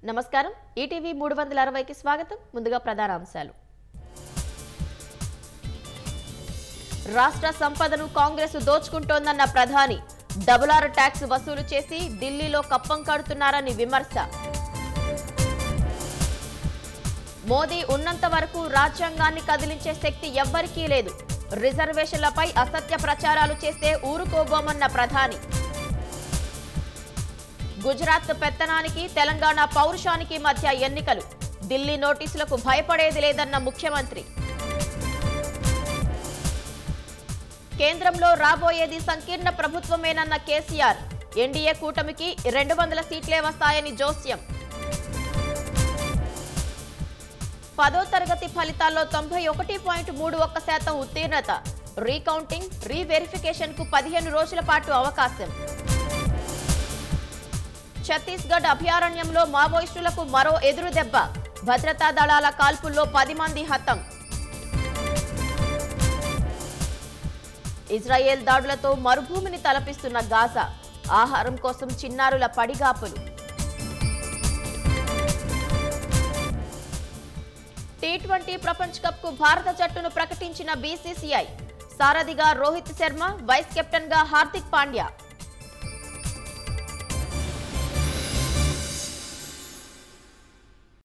నమస్కారం ఈటీవీ మూడు వందల అరవైకి స్వాగతం ముందుగా ప్రధాన అంశాలు రాష్ట్ర సంపదను కాంగ్రెస్ దోచుకుంటోందన్న ప్రధాని డబుల్ ఆర్ ట్యాక్స్ వసూలు చేసి ఢిల్లీలో కప్పం కడుతున్నారని విమర్శ మోదీ ఉన్నంత వరకు రాజ్యాంగాన్ని కదిలించే శక్తి ఎవ్వరికీ లేదు రిజర్వేషన్లపై అసత్య ప్రచారాలు చేస్తే ఊరుకోబోమన్న ప్రధాని గుజరాత్ పెత్తనానికి తెలంగాణ పౌరుషానికి మధ్య ఎన్నికలు ఢిల్లీ నోటీసులకు భయపడేది లేదన్న ముఖ్యమంత్రి కేంద్రంలో రాబోయేది సంకీర్ణ ప్రభుత్వమేనన్న కేసీఆర్ ఎన్డీఏ కూటమికి రెండు వందల సీట్లే వస్తాయని జోస్యం పదో తరగతి ఫలితాల్లో తొంభై ఒకటి పాయింట్ మూడు ఒక్క శాతం ఉత్తీర్ణత రీకౌంటింగ్ రీవెరిఫికేషన్ కు పదిహేను రోజుల పాటు అవకాశం ఛత్తీస్గఢ్ అభయారణ్యంలో మావోయిస్టులకు మరో ఎదురు దెబ్బ భద్రతా దళాల కాల్పుల్లో పది మంది హతం ఇజ్రాయెల్ దాడులతో మరుభూమిని తలపిస్తున్న గాజా ఆహారం కోసం చిన్నారుల పడిగాపులు టీ ట్వంటీ ప్రపంచ కప్ కు భారత జట్టును ప్రకటించిన బీసీసీఐ సారథిగా రోహిత్ శర్మ వైస్ కెప్టెన్ గా హార్దిక్ పాండ్యా